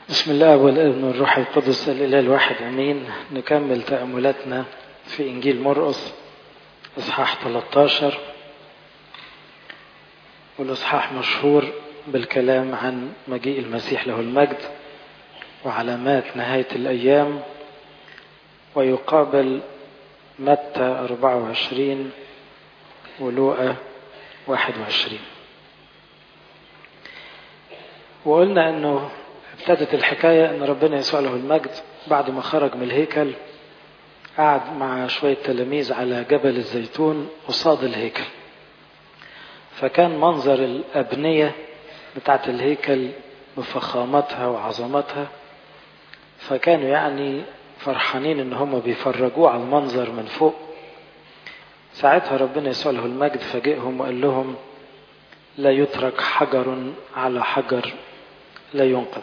بسم الله والابن والروح القدس الإله الواحد أمين نكمل تأملاتنا في إنجيل مرقس إصحاح 13 والإصحاح مشهور بالكلام عن مجيء المسيح له المجد وعلامات نهاية الأيام ويقابل متى 24 ولوقا 21 وقلنا أنه ابتدت الحكاية أن ربنا يسوع له المجد بعد ما خرج من الهيكل قعد مع شوية تلاميذ على جبل الزيتون قصاد الهيكل فكان منظر الأبنية بتاعت الهيكل بفخامتها وعظمتها فكانوا يعني فرحانين ان هم بيفرجوه على المنظر من فوق ساعتها ربنا يسوع له المجد فاجئهم وقال لهم لا يترك حجر على حجر لا ينقض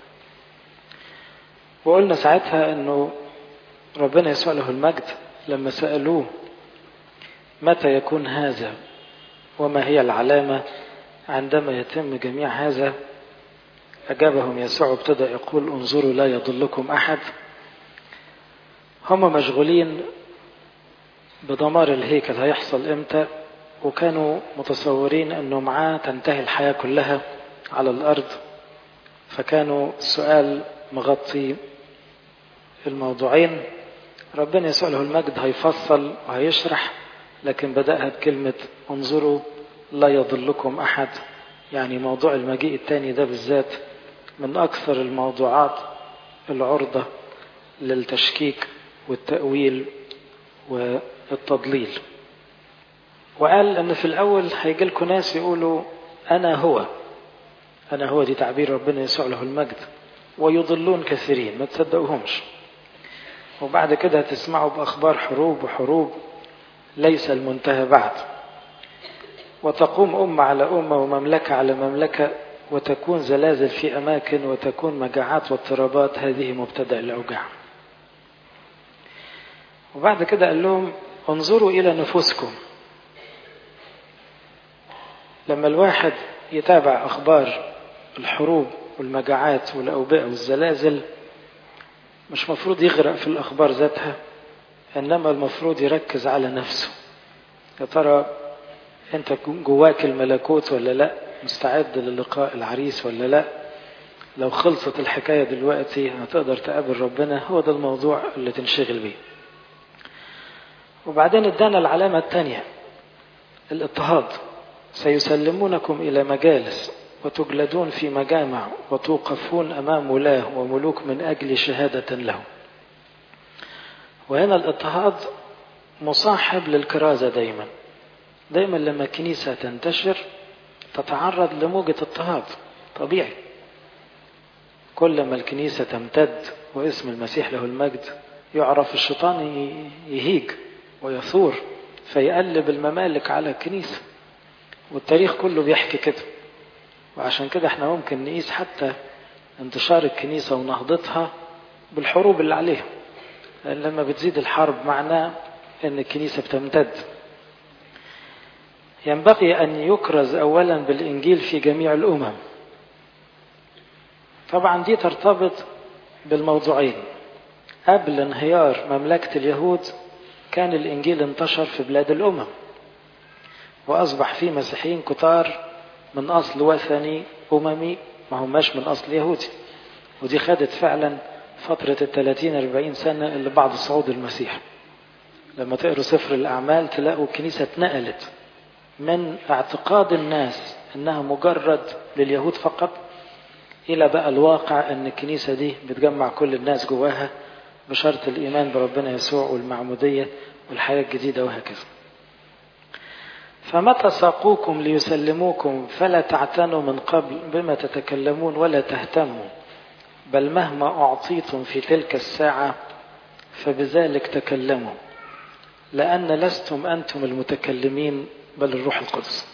وقلنا ساعتها انه ربنا يسوع له المجد لما سألوه متى يكون هذا وما هي العلامة عندما يتم جميع هذا أجابهم يسوع ابتدى يقول انظروا لا يضلكم أحد هم مشغولين بدمار الهيكل هيحصل امتى وكانوا متصورين انه معاه تنتهي الحياة كلها على الارض فكانوا السؤال مغطي الموضوعين ربنا يسوع له المجد هيفصل وهيشرح لكن بدأها بكلمة انظروا لا يضلكم أحد يعني موضوع المجيء الثاني ده بالذات من أكثر الموضوعات العرضة للتشكيك والتأويل والتضليل وقال ان في الاول هيجي لكم ناس يقولوا انا هو انا هو دي تعبير ربنا يسوع له المجد ويضلون كثيرين ما تصدقوهمش وبعد كده هتسمعوا باخبار حروب وحروب ليس المنتهى بعد وتقوم أمة على أمة ومملكة على مملكة وتكون زلازل في أماكن وتكون مجاعات واضطرابات هذه مبتدأ الأوجاع وبعد كده قال لهم انظروا إلى نفوسكم لما الواحد يتابع أخبار الحروب والمجاعات والأوبئة والزلازل مش مفروض يغرق في الأخبار ذاتها إنما المفروض يركز على نفسه يا ترى أنت جواك الملكوت ولا لا مستعد للقاء العريس ولا لا لو خلصت الحكاية دلوقتي هتقدر تقابل ربنا هو ده الموضوع اللي تنشغل بيه وبعدين ادانا العلامة الثانية الاضطهاد سيسلمونكم إلى مجالس وتجلدون في مجامع وتوقفون أمام ولاه وملوك من أجل شهادة له وهنا الاضطهاد مصاحب للكرازة دايما دايما لما الكنيسة تنتشر تتعرض لموجة اضطهاد طبيعي كل ما الكنيسة تمتد واسم المسيح له المجد يعرف الشيطان يهيج ويثور فيقلب الممالك على الكنيسة والتاريخ كله بيحكي كده وعشان كده احنا ممكن نقيس حتى انتشار الكنيسة ونهضتها بالحروب اللي عليها لأن لما بتزيد الحرب معناه ان الكنيسة بتمتد ينبغي أن يكرز أولا بالإنجيل في جميع الأمم طبعا دي ترتبط بالموضوعين قبل انهيار مملكة اليهود كان الإنجيل انتشر في بلاد الأمم وأصبح في مسيحيين كتار من أصل وثني أممي ما هماش من أصل يهودي ودي خدت فعلا فترة الثلاثين أربعين سنة اللي بعد صعود المسيح لما تقروا سفر الأعمال تلاقوا الكنيسة اتنقلت من اعتقاد الناس انها مجرد لليهود فقط الى بقى الواقع ان الكنيسه دي بتجمع كل الناس جواها بشرط الايمان بربنا يسوع والمعموديه والحياه الجديده وهكذا. فمتى ساقوكم ليسلموكم فلا تعتنوا من قبل بما تتكلمون ولا تهتموا بل مهما اعطيتم في تلك الساعه فبذلك تكلموا لان لستم انتم المتكلمين بل الروح القدس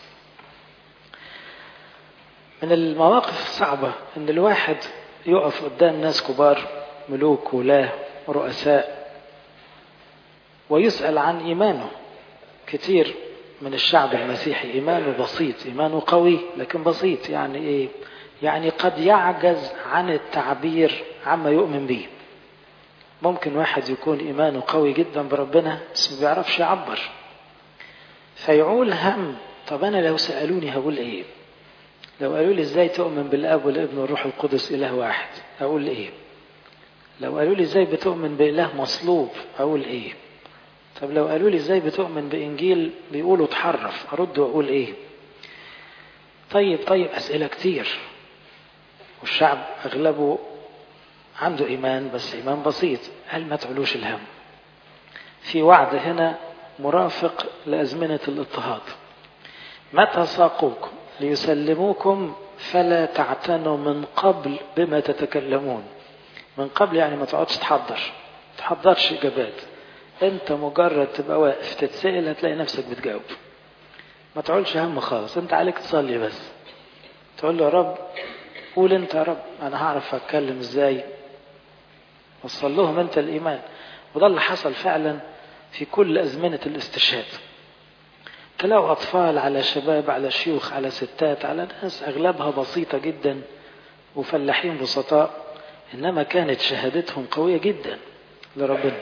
من المواقف الصعبة ان الواحد يقف قدام ناس كبار ملوك ولاة ورؤساء ويسأل عن إيمانه كتير من الشعب المسيحي إيمانه بسيط إيمانه قوي لكن بسيط يعني إيه يعني قد يعجز عن التعبير عما يؤمن به ممكن واحد يكون إيمانه قوي جدا بربنا بس ما بيعرفش يعبر فيعول هم طب أنا لو سألوني هقول إيه لو قالوا لي إزاي تؤمن بالأب والابن والروح القدس إله واحد أقول إيه لو قالوا لي إزاي بتؤمن بإله مصلوب أقول إيه طب لو قالوا لي إزاي بتؤمن بإنجيل بيقولوا تحرف أرد وأقول إيه طيب طيب أسئلة كتير والشعب أغلبه عنده إيمان بس إيمان بسيط هل ما تعلوش الهم في وعد هنا مرافق لأزمنة الاضطهاد متى ساقوكم ليسلموكم فلا تعتنوا من قبل بما تتكلمون من قبل يعني ما تقعدش تحضر تحضرش إجابات أنت مجرد تبقى واقف تتسأل هتلاقي نفسك بتجاوب ما تعولش هم خالص أنت عليك تصلي بس تقول له يا رب قول أنت يا رب أنا هعرف أتكلم إزاي وصل لهم أنت الإيمان وده اللي حصل فعلا في كل أزمنة الاستشهاد تلاقوا أطفال على شباب على شيوخ على ستات على ناس أغلبها بسيطة جدا وفلاحين بسطاء إنما كانت شهادتهم قوية جدا لربنا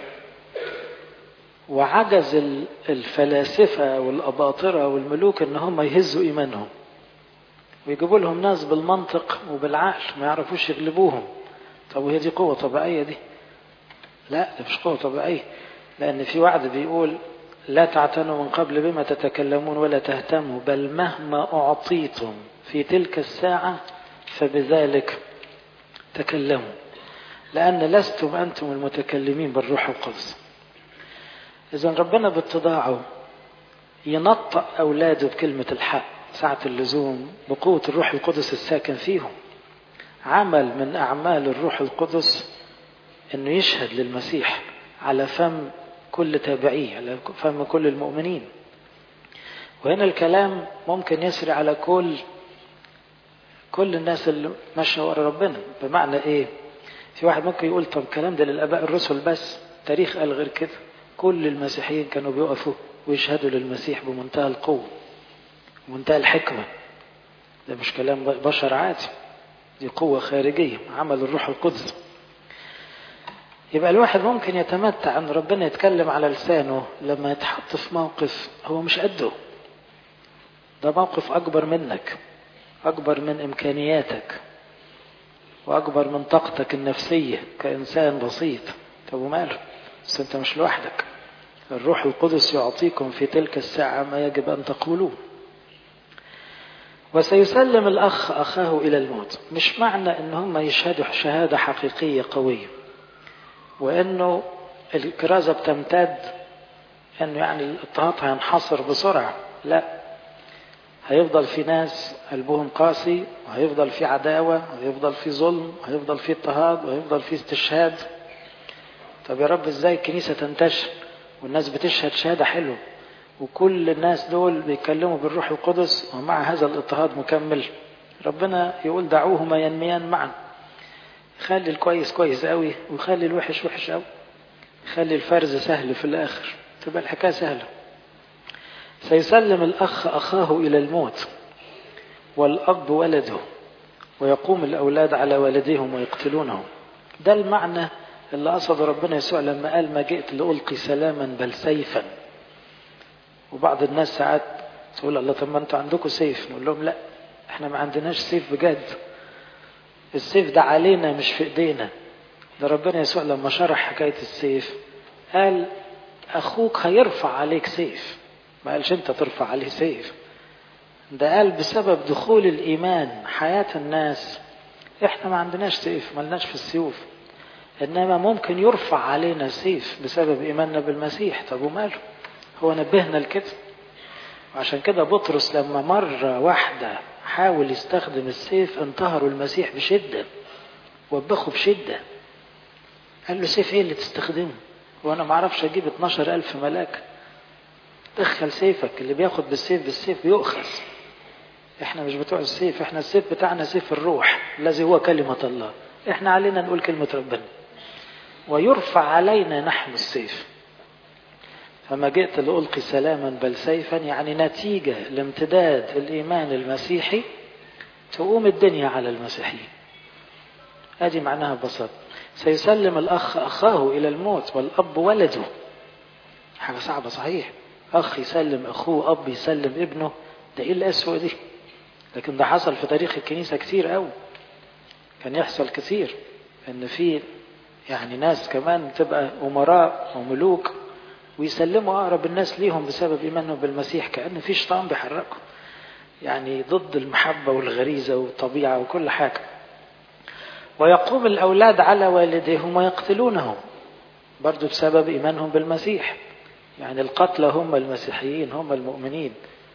وعجز الفلاسفة والأباطرة والملوك إن هم يهزوا إيمانهم ويجيبوا لهم ناس بالمنطق وبالعقل ما يعرفوش يغلبوهم طب وهي دي قوة طبيعية دي لا دي مش قوة طبيعية لأن في وعد بيقول لا تعتنوا من قبل بما تتكلمون ولا تهتموا بل مهما أعطيتم في تلك الساعة فبذلك تكلموا لأن لستم أنتم المتكلمين بالروح القدس إذا ربنا باتضاعه ينطق أولاده بكلمة الحق ساعة اللزوم بقوة الروح القدس الساكن فيهم عمل من أعمال الروح القدس أنه يشهد للمسيح على فم كل تابعيه على فم كل المؤمنين وهنا الكلام ممكن يسري على كل كل الناس اللي ماشيه ورا ربنا بمعنى ايه في واحد ممكن يقول طب الكلام ده للاباء الرسل بس تاريخ قال غير كده كل المسيحيين كانوا بيقفوا ويشهدوا للمسيح بمنتهى القوه ومنتهى الحكمه ده مش كلام بشر عادي دي قوه خارجيه عمل الروح القدس يبقى الواحد ممكن يتمتع ان ربنا يتكلم على لسانه لما يتحط في موقف هو مش قده ده موقف اكبر منك اكبر من امكانياتك واكبر من طاقتك النفسيه كانسان بسيط طب وماله بس انت مش لوحدك الروح القدس يعطيكم في تلك الساعه ما يجب ان تقولوه وسيسلم الاخ اخاه الى الموت مش معنى ان هم يشهدوا شهاده حقيقيه قويه وانه الكرازة بتمتد انه يعني الاضطهاد هينحصر بسرعة لا هيفضل في ناس قلبهم قاسي وهيفضل في عداوة وهيفضل في ظلم وهيفضل في اضطهاد وهيفضل في استشهاد طب يا رب ازاي الكنيسة تنتشر والناس بتشهد شهادة حلوة وكل الناس دول بيتكلموا بالروح القدس ومع هذا الاضطهاد مكمل ربنا يقول دعوهما ينميان معا خلي الكويس كويس قوي وخلي الوحش وحش قوي خلي الفرز سهل في الاخر تبقى الحكايه سهله سيسلم الاخ اخاه الى الموت والاب ولده ويقوم الاولاد على والديهم ويقتلونهم ده المعنى اللي قصد ربنا يسوع لما قال ما جئت لألقي سلاما بل سيفا وبعض الناس ساعات تقول الله طب ما انتوا عندكم سيف نقول لهم لا احنا ما عندناش سيف بجد السيف ده علينا مش في ايدينا ده ربنا يسوع لما شرح حكاية السيف قال أخوك هيرفع عليك سيف ما قالش أنت ترفع عليه سيف ده قال بسبب دخول الإيمان حياة الناس إحنا ما عندناش سيف ما لناش في السيوف إنما ممكن يرفع علينا سيف بسبب إيماننا بالمسيح طب وماله هو نبهنا لكده وعشان كده بطرس لما مرة واحدة حاول يستخدم السيف انتهروا المسيح بشدة وبخوا بشدة قال له سيف ايه اللي تستخدمه وانا ما اعرفش اجيب 12 الف ملاك دخل سيفك اللي بياخد بالسيف بالسيف بيؤخذ احنا مش بتوع السيف احنا السيف بتاعنا سيف الروح الذي هو كلمة الله احنا علينا نقول كلمة ربنا ويرفع علينا نحن السيف فما جئت لألقي سلاما بل سيفا يعني نتيجة لامتداد الإيمان المسيحي تقوم الدنيا على المسيحيين هذه معناها ببساطة سيسلم الأخ أخاه إلى الموت والأب ولده حاجة صعبة صحيح أخ يسلم أخوه أب يسلم ابنه ده إيه الأسوأ دي لكن ده حصل في تاريخ الكنيسة كتير قوي كان يحصل كتير إن في يعني ناس كمان تبقى أمراء وملوك ويسلموا أقرب الناس ليهم بسبب إيمانهم بالمسيح كأن في شيطان بيحركهم يعني ضد المحبة والغريزة والطبيعة وكل حاجة ويقوم الأولاد على والديهم ويقتلونهم برضو بسبب إيمانهم بالمسيح يعني القتلى هم المسيحيين هم المؤمنين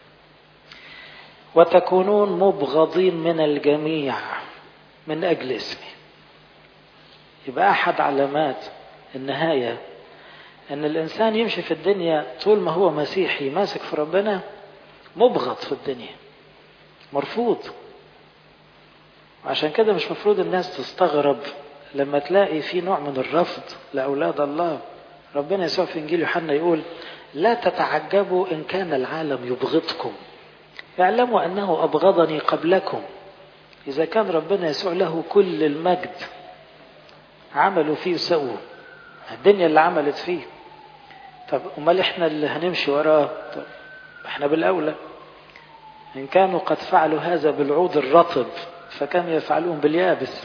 وتكونون مبغضين من الجميع من أجل اسمي يبقى أحد علامات النهاية أن الإنسان يمشي في الدنيا طول ما هو مسيحي ماسك في ربنا مبغض في الدنيا مرفوض وعشان كده مش مفروض الناس تستغرب لما تلاقي في نوع من الرفض لأولاد الله ربنا يسوع في إنجيل يوحنا يقول لا تتعجبوا إن كان العالم يبغضكم اعلموا أنه أبغضني قبلكم إذا كان ربنا يسوع له كل المجد عملوا فيه وسووا الدنيا اللي عملت فيه طب امال احنا اللي هنمشي وراه طب احنا بالاولى ان كانوا قد فعلوا هذا بالعود الرطب فكم يفعلون باليابس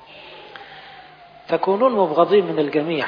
تكونون مبغضين من الجميع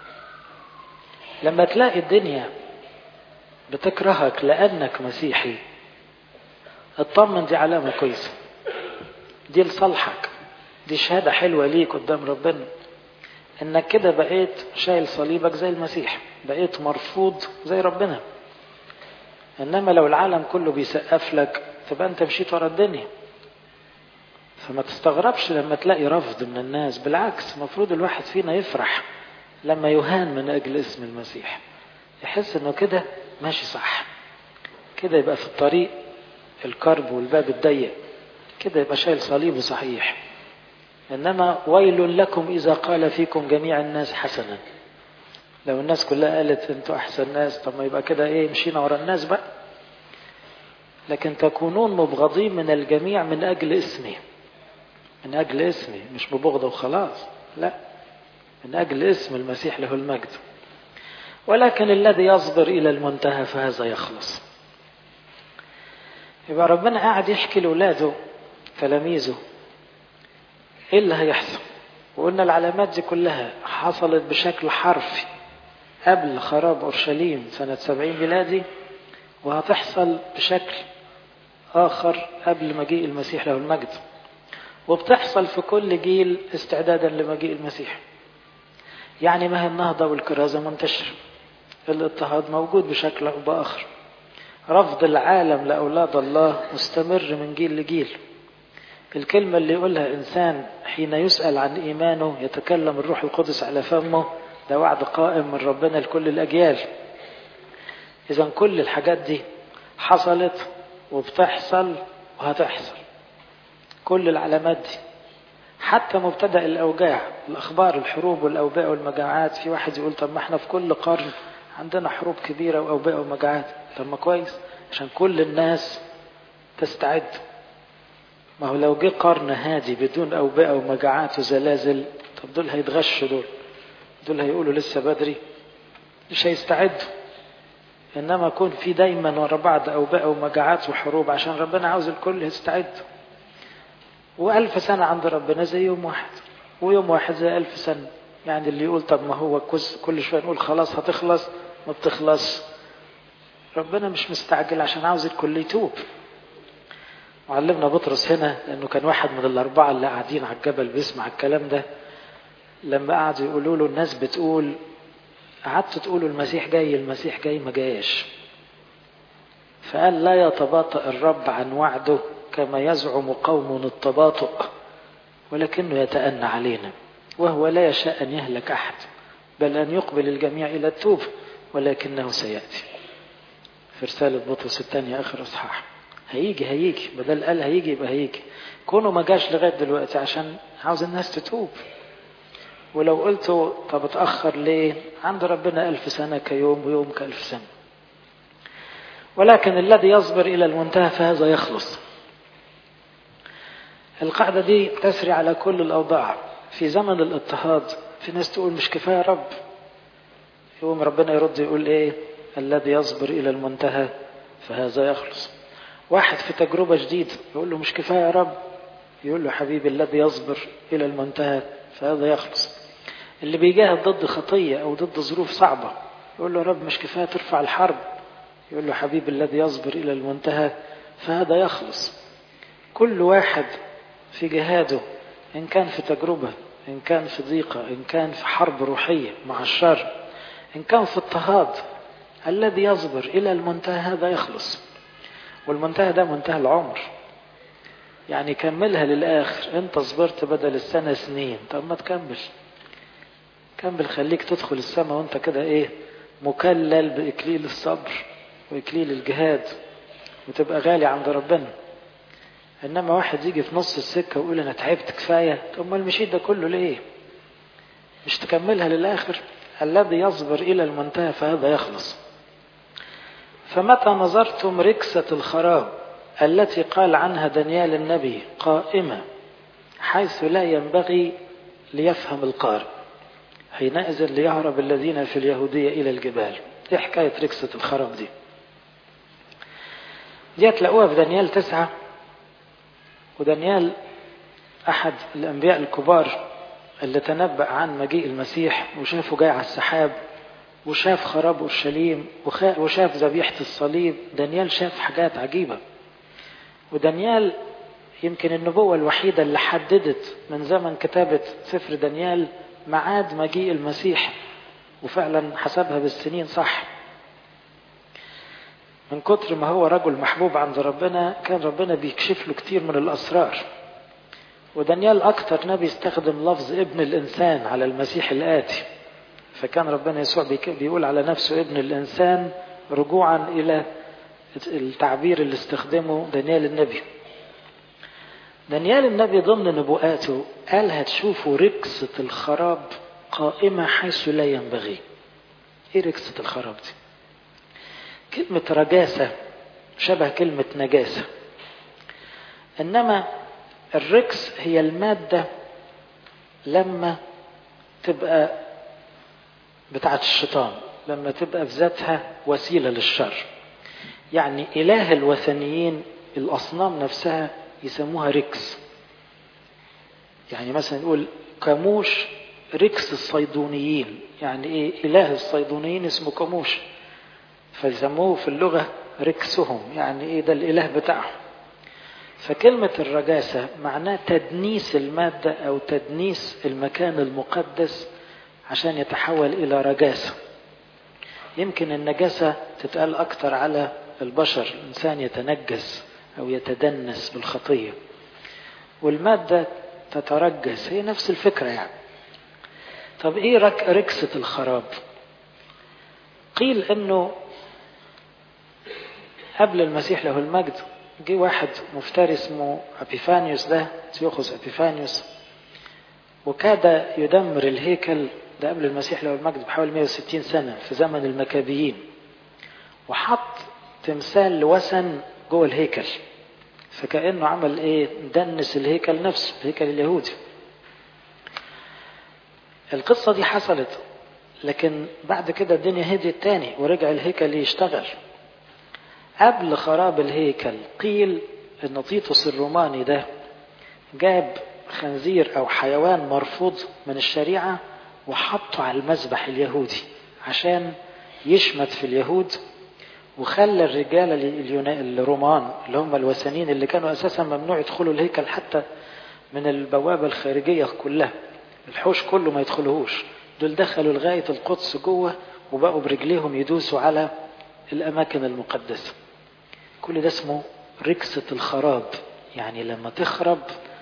لما تلاقي الدنيا بتكرهك لانك مسيحي اطمن دي علامه كويسه دي لصالحك دي شهاده حلوه ليك قدام ربنا انك كده بقيت شايل صليبك زي المسيح بقيت مرفوض زي ربنا انما لو العالم كله بيسقف لك تبقى انت مشيت ورا الدنيا فما تستغربش لما تلاقي رفض من الناس بالعكس المفروض الواحد فينا يفرح لما يهان من اجل اسم المسيح يحس انه كده ماشي صح كده يبقى في الطريق الكرب والباب الضيق كده يبقى شايل صليبه صحيح إنما ويل لكم إذا قال فيكم جميع الناس حسنا لو الناس كلها قالت أنتوا أحسن ناس طب ما يبقى كده إيه مشينا ورا الناس بقى لكن تكونون مبغضين من الجميع من أجل اسمي من أجل اسمي مش ببغض وخلاص لا من أجل اسم المسيح له المجد ولكن الذي يصبر إلى المنتهى فهذا يخلص يبقى ربنا قاعد يحكي لأولاده تلاميذه ايه اللي هيحصل وقلنا العلامات دي كلها حصلت بشكل حرفي قبل خراب اورشليم سنة سبعين ميلادي وهتحصل بشكل اخر قبل مجيء المسيح له المجد وبتحصل في كل جيل استعدادا لمجيء المسيح يعني ما هي النهضة والكرازة منتشرة الاضطهاد موجود بشكل أو بآخر رفض العالم لأولاد الله مستمر من جيل لجيل الكلمة اللي يقولها إنسان حين يسأل عن إيمانه يتكلم الروح القدس على فمه ده وعد قائم من ربنا لكل الأجيال إذا كل الحاجات دي حصلت وبتحصل وهتحصل كل العلامات دي حتى مبتدأ الأوجاع الأخبار الحروب والأوبئة والمجاعات في واحد يقول طب ما احنا في كل قرن عندنا حروب كبيرة وأوبئة ومجاعات طب ما كويس عشان كل الناس تستعد ما هو لو جه قرن هادي بدون أوبئة ومجاعات وزلازل طب دول هيتغشوا دول دول هيقولوا لسه بدري مش هيستعدوا إنما يكون في دايما ورا بعض أوبئة ومجاعات وحروب عشان ربنا عاوز الكل يستعد وألف سنة عند ربنا زي يوم واحد ويوم واحد زي ألف سنة يعني اللي يقول طب ما هو كل شوية نقول خلاص هتخلص ما بتخلص ربنا مش مستعجل عشان عاوز الكل يتوب معلمنا بطرس هنا لأنه كان واحد من الأربعة اللي قاعدين على الجبل بيسمع الكلام ده لما قعدوا يقولوا له الناس بتقول قعدتوا تقولوا المسيح جاي المسيح جاي ما جايش فقال لا يتباطأ الرب عن وعده كما يزعم قوم التباطؤ ولكنه يتأنى علينا وهو لا يشاء أن يهلك أحد بل أن يقبل الجميع إلى التوب ولكنه سيأتي في رسالة بطرس الثانية آخر إصحاح هيجي هيجي بدل قال هيجي يبقى هيجي كونه ما جاش لغاية دلوقتي عشان عاوز الناس تتوب ولو قلت طب اتأخر ليه عند ربنا ألف سنة كيوم ويوم كألف سنة ولكن الذي يصبر إلى المنتهى فهذا يخلص القاعدة دي تسري على كل الأوضاع في زمن الاضطهاد في ناس تقول مش كفاية يا رب يقوم ربنا يرد يقول ايه الذي يصبر إلى المنتهى فهذا يخلص واحد في تجربة جديدة يقول له مش كفاية يا رب يقول له حبيبي الذي يصبر إلى المنتهى فهذا يخلص اللي بيجاهد ضد خطية أو ضد ظروف صعبة يقول له رب مش كفاية ترفع الحرب يقول له حبيبي الذي يصبر إلى المنتهى فهذا يخلص كل واحد في جهاده إن كان في تجربة إن كان في ضيقة إن كان في حرب روحية مع الشر إن كان في اضطهاد الذي يصبر إلى المنتهى هذا يخلص والمنتهى ده منتهى العمر يعني كملها للآخر أنت صبرت بدل السنة سنين طب ما تكمل كمل خليك تدخل السماء وانت كده ايه مكلل بإكليل الصبر وإكليل الجهاد وتبقى غالي عند ربنا إنما واحد يجي في نص السكة ويقول أنا تعبت كفاية طب ما المشيت ده كله ليه مش تكملها للآخر الذي يصبر إلى المنتهى فهذا يخلص فمتى نظرتم ركسة الخراب التي قال عنها دانيال النبي قائمة حيث لا ينبغي ليفهم القارئ حينئذ ليهرب الذين في اليهودية إلى الجبال دي حكاية ركسة الخراب دي دي هتلاقوها في دانيال تسعة ودانيال أحد الأنبياء الكبار اللي تنبأ عن مجيء المسيح وشافه جاي على السحاب وشاف خراب أورشليم وشاف ذبيحة الصليب دانيال شاف حاجات عجيبة ودانيال يمكن النبوة الوحيدة اللي حددت من زمن كتابة سفر دانيال معاد مجيء المسيح وفعلا حسبها بالسنين صح من كتر ما هو رجل محبوب عند ربنا كان ربنا بيكشف له كتير من الأسرار ودانيال أكتر نبي استخدم لفظ ابن الإنسان على المسيح الآتي فكان ربنا يسوع بيقول على نفسه ابن الإنسان رجوعا إلى التعبير اللي استخدمه دانيال النبي دانيال النبي ضمن نبوءاته قال هتشوفوا ركسة الخراب قائمة حيث لا ينبغي ايه ركسة الخراب دي كلمة رجاسة شبه كلمة نجاسة إنما الركس هي المادة لما تبقى بتاعت الشيطان لما تبقى في ذاتها وسيلة للشر يعني إله الوثنيين الأصنام نفسها يسموها ركس يعني مثلا نقول كاموش ركس الصيدونيين يعني ايه اله الصيدونيين اسمه كاموش فيسموه في اللغة ركسهم يعني ايه ده الاله بتاعهم فكلمة الرجاسة معناه تدنيس المادة او تدنيس المكان المقدس عشان يتحول الى رجاسة يمكن النجاسة تتقال اكتر على البشر الانسان يتنجس أو يتدنس بالخطية والمادة تترجس هي نفس الفكرة يعني طب إيه رك ركسة الخراب قيل أنه قبل المسيح له المجد جه واحد مفتري اسمه أبيفانيوس ده سيوخوس أبيفانيوس وكاد يدمر الهيكل ده قبل المسيح له المجد بحوالي 160 سنة في زمن المكابيين وحط تمثال لوثن جوه الهيكل فكأنه عمل ايه دنس الهيكل نفسه الهيكل اليهودي القصة دي حصلت لكن بعد كده الدنيا هديت تاني ورجع الهيكل يشتغل قبل خراب الهيكل قيل ان تيتوس الروماني ده جاب خنزير او حيوان مرفوض من الشريعة وحطه على المذبح اليهودي عشان يشمت في اليهود وخلى الرجال الرومان اللي هم الوثنيين اللي كانوا اساسا ممنوع يدخلوا الهيكل حتى من البوابه الخارجيه كلها الحوش كله ما يدخلوهوش دول دخلوا لغايه القدس جوه وبقوا برجليهم يدوسوا على الاماكن المقدسه كل ده اسمه ركسه الخراب يعني لما تخرب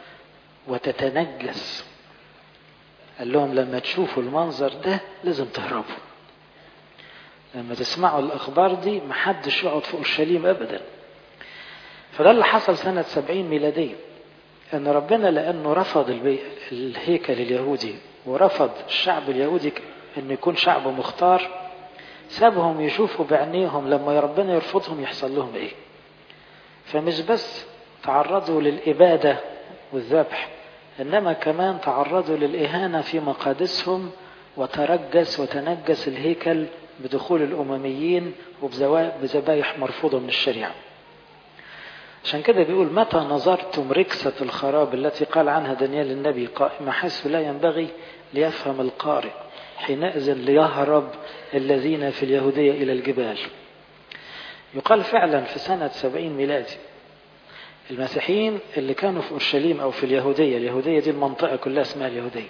وتتنجس قال لهم لما تشوفوا المنظر ده لازم تهربوا لما تسمعوا الأخبار دي محدش يقعد في أورشليم أبدا فده اللي حصل سنة سبعين ميلادية أن ربنا لأنه رفض الهيكل اليهودي ورفض الشعب اليهودي أن يكون شعب مختار سابهم يشوفوا بعينيهم لما ربنا يرفضهم يحصل لهم إيه فمش بس تعرضوا للإبادة والذبح إنما كمان تعرضوا للإهانة في مقادسهم وترجس وتنجس الهيكل بدخول الأمميين وبذبائح مرفوضة من الشريعة عشان كده بيقول متى نظرتم ركسة الخراب التي قال عنها دانيال النبي قائمة حيث لا ينبغي ليفهم القارئ حينئذ ليهرب الذين في اليهودية إلى الجبال يقال فعلا في سنة سبعين ميلادي المسيحيين اللي كانوا في أورشليم أو في اليهودية اليهودية دي المنطقة كلها اسمها اليهودية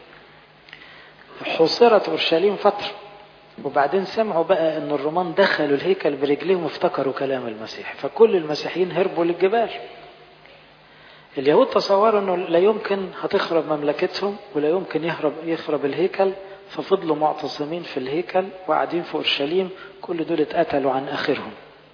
حصرت أورشليم فترة وبعدين سمعوا بقى ان الرومان دخلوا الهيكل برجليهم وافتكروا كلام المسيح فكل المسيحيين هربوا للجبال اليهود تصوروا انه لا يمكن هتخرب مملكتهم ولا يمكن يهرب يخرب الهيكل ففضلوا معتصمين في الهيكل وقاعدين في اورشليم كل دول اتقتلوا عن اخرهم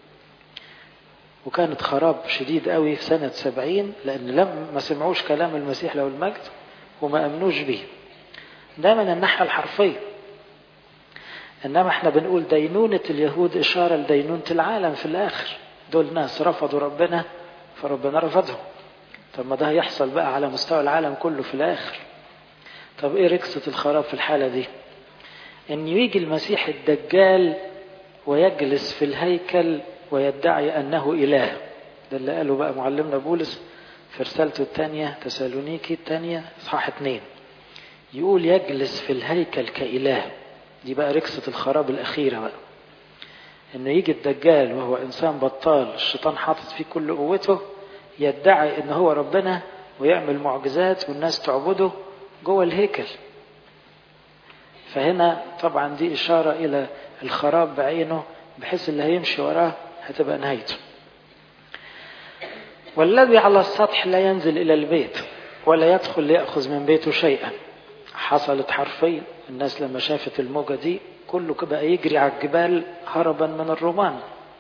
وكانت خراب شديد قوي في سنة سبعين لأن لم ما سمعوش كلام المسيح له المجد وما أمنوش به ده من الناحية الحرفية إنما احنا بنقول دينونة اليهود إشارة لدينونة العالم في الآخر دول ناس رفضوا ربنا فربنا رفضهم طب ما ده هيحصل بقى على مستوى العالم كله في الآخر طب إيه ركسة الخراب في الحالة دي إن يجي المسيح الدجال ويجلس في الهيكل ويدعي أنه إله ده اللي قاله بقى معلمنا بولس في رسالته الثانية تسالونيكي الثانية إصحاح اثنين يقول يجلس في الهيكل كإله دي بقى ركسة الخراب الأخيرة بقى إنه يجي الدجال وهو إنسان بطال الشيطان حاطط فيه كل قوته يدعي إن هو ربنا ويعمل معجزات والناس تعبده جوه الهيكل فهنا طبعا دي إشارة إلى الخراب بعينه بحيث اللي هيمشي وراه هتبقى نهايته والذي على السطح لا ينزل إلى البيت ولا يدخل ليأخذ من بيته شيئا حصلت حرفيا الناس لما شافت الموجة دي كله بقى يجري على الجبال هربا من الرومان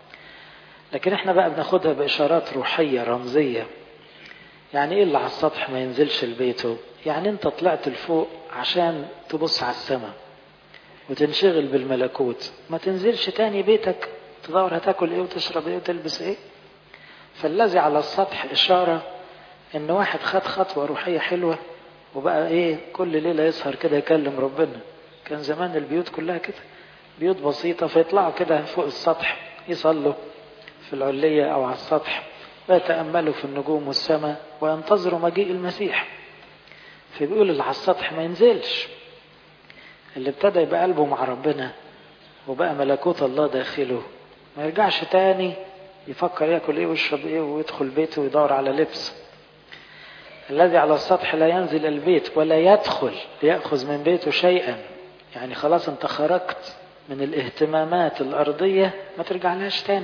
لكن احنا بقى بناخدها بإشارات روحية رمزية يعني ايه اللي على السطح ما ينزلش لبيته يعني انت طلعت لفوق عشان تبص على السماء وتنشغل بالملكوت ما تنزلش تاني بيتك تدور هتاكل ايه وتشرب ايه وتلبس ايه فالذي على السطح إشارة إن واحد خد خطوة روحية حلوة وبقى إيه كل ليلة يسهر كده يكلم ربنا كان زمان البيوت كلها كده بيوت بسيطة فيطلعوا كده فوق السطح يصلوا في العلية أو على السطح ويتأملوا في النجوم والسماء وينتظروا مجيء المسيح فبيقول اللي على السطح ما ينزلش اللي ابتدى يبقى قلبه مع ربنا وبقى ملكوت الله داخله ما يرجعش تاني يفكر ياكل ايه ويشرب ايه ويدخل بيته ويدور على لبس الذي على السطح لا ينزل البيت ولا يدخل ليأخذ من بيته شيئا يعني خلاص انت خرجت من الاهتمامات الأرضية ما ترجعلهاش تاني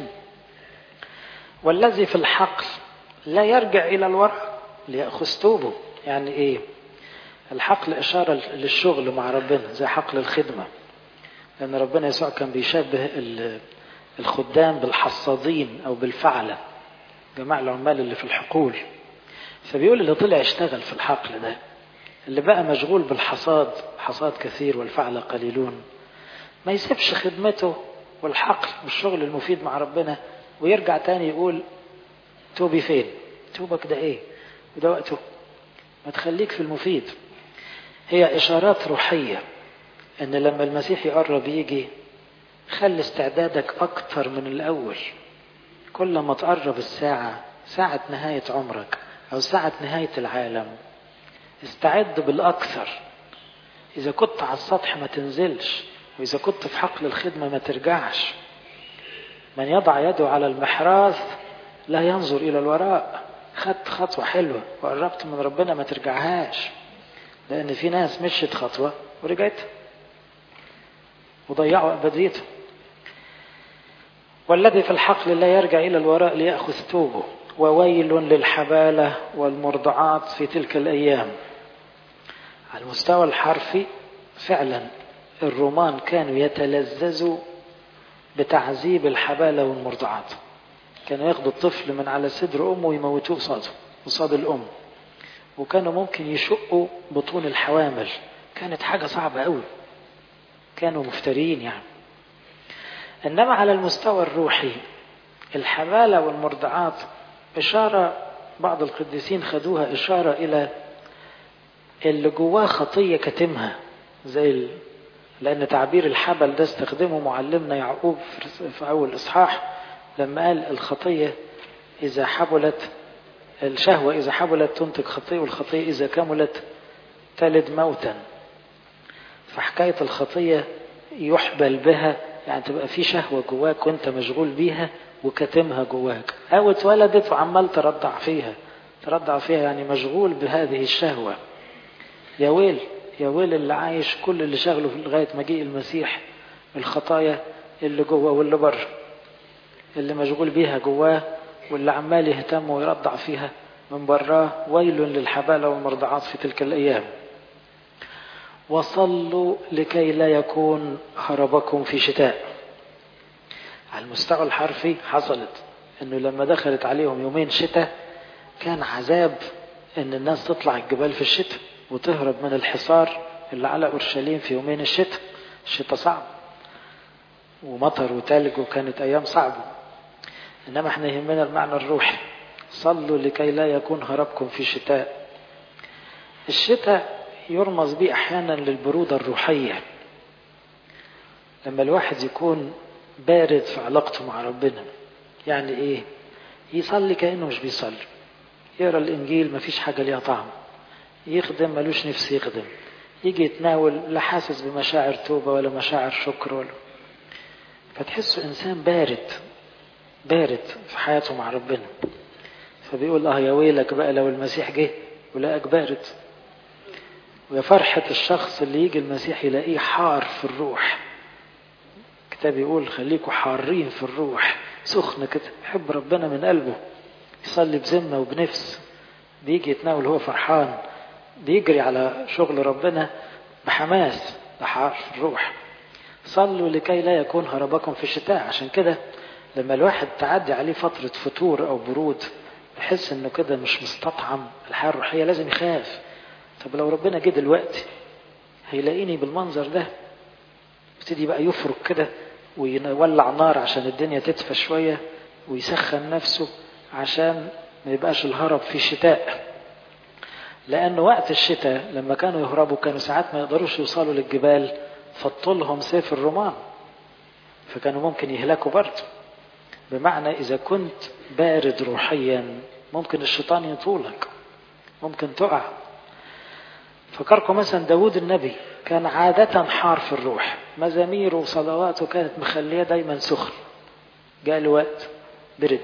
والذي في الحقل لا يرجع إلى الوراء ليأخذ توبه يعني إيه الحقل إشارة للشغل مع ربنا زي حقل الخدمة لأن ربنا يسوع كان بيشبه الخدام بالحصادين أو بالفعلة جماعة العمال اللي في الحقول فبيقول اللي طلع يشتغل في الحقل ده اللي بقى مشغول بالحصاد حصاد كثير والفعلة قليلون ما يسيبش خدمته والحقل والشغل المفيد مع ربنا ويرجع تاني يقول توبي فين توبك ده ايه وده وقته ما تخليك في المفيد هي إشارات روحية إن لما المسيح يقرب يجي خلي استعدادك أكتر من الأول كل ما تقرب الساعة ساعة نهاية عمرك أو ساعة نهاية العالم استعد بالأكثر إذا كنت على السطح ما تنزلش وإذا كنت في حقل الخدمة ما ترجعش من يضع يده على المحراث لا ينظر إلى الوراء خدت خطوة حلوة وقربت من ربنا ما ترجعهاش لأن في ناس مشيت خطوة ورجعت وضيعوا أبديته والذي في الحقل لا يرجع إلى الوراء ليأخذ توبه وويل للحبالة والمرضعات في تلك الأيام على المستوى الحرفي فعلا الرومان كانوا يتلذذوا بتعذيب الحبالة والمرضعات كانوا ياخدوا الطفل من على صدر أمه ويموتوه قصاده قصاد الأم وكانوا ممكن يشقوا بطون الحوامل كانت حاجة صعبة قوي كانوا مفترين يعني إنما على المستوى الروحي الحبالة والمرضعات إشارة بعض القديسين خدوها إشارة إلى اللي جواه خطية كتمها زي ال... لأن تعبير الحبل ده استخدمه معلمنا يعقوب في أول إصحاح لما قال الخطية إذا حبلت الشهوة إذا حبلت تنتج خطية والخطية إذا كملت تلد موتا فحكاية الخطية يحبل بها يعني تبقى في شهوة جواك وانت مشغول بيها وكتمها جواك أو اتولدت وعمال ترضع فيها ترضع فيها يعني مشغول بهذه الشهوة يا ويل يا ويل اللي عايش كل اللي شغله لغاية مجيء المسيح الخطايا اللي جوه واللي بره اللي مشغول بيها جواه واللي عمال يهتم ويرضع فيها من براه ويل للحبالة والمرضعات في تلك الأيام وصلوا لكي لا يكون هربكم في شتاء على المستوى الحرفي حصلت انه لما دخلت عليهم يومين شتاء كان عذاب ان الناس تطلع الجبال في الشتاء وتهرب من الحصار اللي على اورشليم في يومين الشتاء الشتاء صعب ومطر وتلج وكانت ايام صعبه انما احنا يهمنا المعنى الروحي صلوا لكي لا يكون هربكم في شتاء الشتاء يرمز به احيانا للبروده الروحيه لما الواحد يكون بارد في علاقته مع ربنا يعني ايه يصلي كانه مش بيصلي يقرا الانجيل مفيش حاجه ليها طعم يخدم ملوش نفس يخدم يجي يتناول لا حاسس بمشاعر توبه ولا مشاعر شكر ولا فتحسه انسان بارد بارد في حياته مع ربنا فبيقول اه يا ويلك بقى لو المسيح جه ولقاك بارد ويا فرحة الشخص اللي يجي المسيح يلاقيه حار في الروح الكتاب يقول خليكوا حارين في الروح سخن كده يحب ربنا من قلبه يصلي بذمة وبنفس بيجي يتناول هو فرحان بيجري على شغل ربنا بحماس بحار في الروح صلوا لكي لا يكون هربكم في الشتاء عشان كده لما الواحد تعدي عليه فترة فتور أو برود يحس إنه كده مش مستطعم الحياة الروحية لازم يخاف طب لو ربنا جه دلوقتي هيلاقيني بالمنظر ده يبتدي بقى يفرك كده ويولع نار عشان الدنيا تدفى شوية ويسخن نفسه عشان ما يبقاش الهرب في شتاء لأن وقت الشتاء لما كانوا يهربوا كانوا ساعات ما يقدروش يوصلوا للجبال فطلهم سيف الرمان فكانوا ممكن يهلكوا برضه بمعنى إذا كنت بارد روحيا ممكن الشيطان يطولك ممكن تقع فكركم مثلا داود النبي كان عادة حار في الروح مزاميره وصلواته كانت مخليه دايما سخن جاء له وقت برد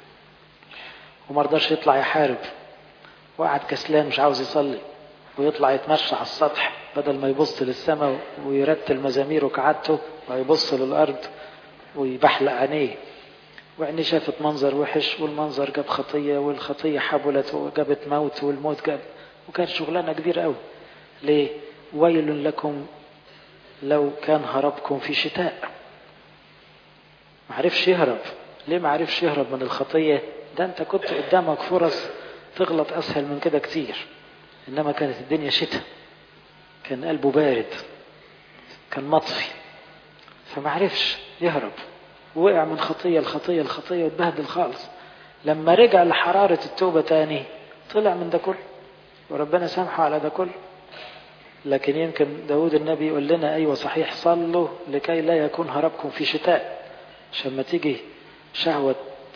ومرضاش يطلع يحارب وقعد كسلان مش عاوز يصلي ويطلع يتمشى على السطح بدل ما يبص للسماء ويرتل مزاميره كعادته ويبص للأرض ويبحلق عينيه وعينيه شافت منظر وحش والمنظر جاب خطية والخطية حبلت وجابت موت والموت جاب وكانت شغلانة كبيرة قوي ليه ويل لكم لو كان هربكم في شتاء ما عرفش يهرب ليه ما عرفش يهرب من الخطية ده انت كنت قدامك فرص تغلط اسهل من كده كتير انما كانت الدنيا شتاء كان قلبه بارد كان مطفي فما عرفش يهرب وقع من خطية لخطية لخطية واتبهدل خالص لما رجع لحرارة التوبة تاني طلع من ده كله وربنا سامحه على ده كله لكن يمكن داود النبي يقول لنا أيوة صحيح صلوا لكي لا يكون هربكم في شتاء عشان ما تيجي شهوة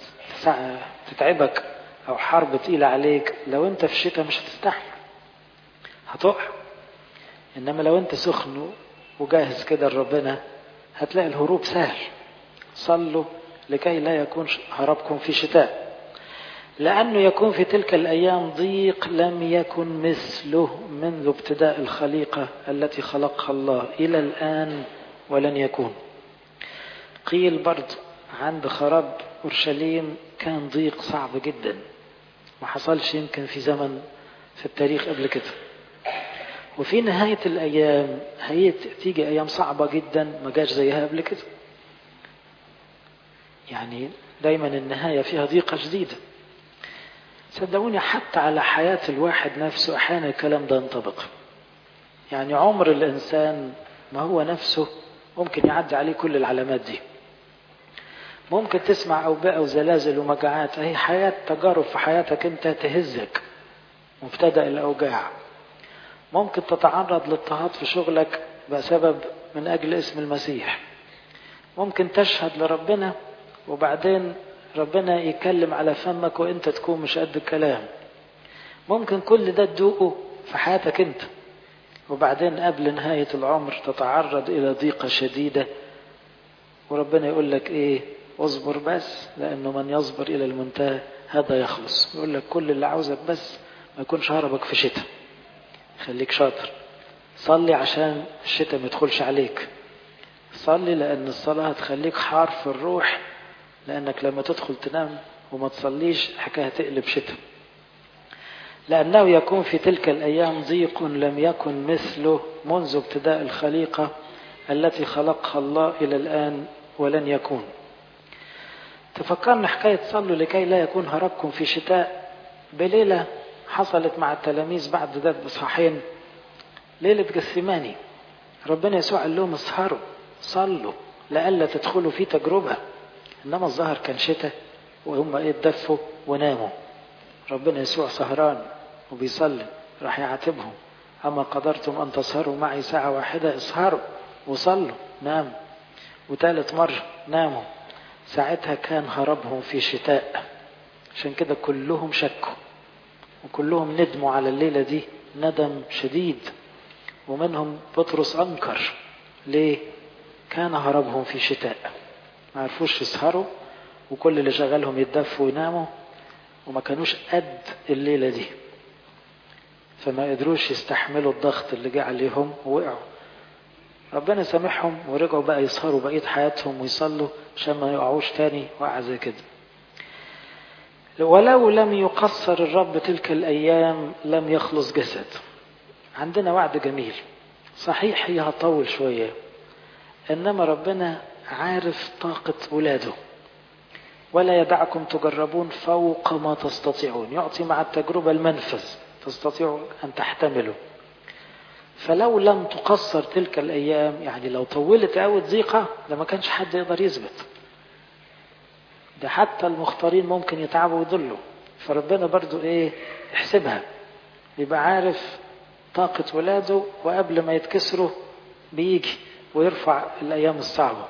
تتعبك أو حرب تقيلة عليك لو أنت في الشتاء مش هتستحمل هتقع إنما لو أنت سخن وجاهز كده لربنا هتلاقي الهروب سهل صلوا لكي لا يكون هربكم في شتاء لأنه يكون في تلك الأيام ضيق لم يكن مثله منذ ابتداء الخليقة التي خلقها الله إلى الآن ولن يكون قيل برضه عند خراب أورشليم كان ضيق صعب جدا ما حصلش يمكن في زمن في التاريخ قبل كده وفي نهاية الأيام هي تيجي أيام صعبة جدا ما جاش زيها قبل كده يعني دايما النهاية فيها ضيقة شديدة صدقوني حتى على حياة الواحد نفسه أحيانا الكلام ده ينطبق يعني عمر الإنسان ما هو نفسه ممكن يعدي عليه كل العلامات دي ممكن تسمع أوبئة وزلازل ومجاعات أهي حياة تجارب في حياتك أنت تهزك مبتدأ الأوجاع ممكن تتعرض لاضطهاد في شغلك بسبب من أجل اسم المسيح ممكن تشهد لربنا وبعدين ربنا يتكلم على فمك وانت تكون مش قد الكلام ممكن كل ده تدوقه في حياتك انت وبعدين قبل نهاية العمر تتعرض إلى ضيقة شديدة وربنا يقول لك إيه اصبر بس لأنه من يصبر إلى المنتهى هذا يخلص يقول لك كل اللي عاوزك بس ما يكونش هربك في شتاء خليك شاطر صلي عشان الشتاء ما يدخلش عليك صلي لأن الصلاة هتخليك حار في الروح لأنك لما تدخل تنام وما تصليش الحكاية تقلب شتاء لأنه يكون في تلك الأيام ضيق لم يكن مثله منذ ابتداء الخليقة التي خلقها الله إلى الآن ولن يكون تفكرنا حكاية صلوا لكي لا يكون هربكم في شتاء بليلة حصلت مع التلاميذ بعد ده بصحين ليلة جثماني ربنا يسوع قال لهم اسهروا صلوا لئلا تدخلوا في تجربة إنما الظهر كان شتاء وهم ايه اتدفوا وناموا ربنا يسوع سهران وبيصلي راح يعاتبهم أما قدرتم أن تسهروا معي ساعة واحدة اسهروا وصلوا ناموا وثالث مرة ناموا ساعتها كان هربهم في شتاء عشان كده كلهم شكوا وكلهم ندموا على الليلة دي ندم شديد ومنهم بطرس أنكر ليه كان هربهم في شتاء ما عرفوش يسهروا وكل اللي شغالهم يتدفوا ويناموا وما كانوش قد الليلة دي فما قدروش يستحملوا الضغط اللي جه عليهم ووقعوا ربنا سامحهم ورجعوا بقى يسهروا بقية حياتهم ويصلوا عشان ما يقعوش تاني وقع زي كده ولو لم يقصر الرب تلك الأيام لم يخلص جسد عندنا وعد جميل صحيح هي هتطول شوية إنما ربنا عارف طاقة ولاده ولا يدعكم تجربون فوق ما تستطيعون يعطي مع التجربة المنفذ تستطيعوا أن تحتملوا فلو لم تقصر تلك الأيام يعني لو طولت أوي ضيقة لما كانش حد يقدر يثبت ده حتى المختارين ممكن يتعبوا ويضلوا فربنا برضو ايه يحسبها يبقى عارف طاقة ولاده وقبل ما يتكسروا بيجي ويرفع الأيام الصعبة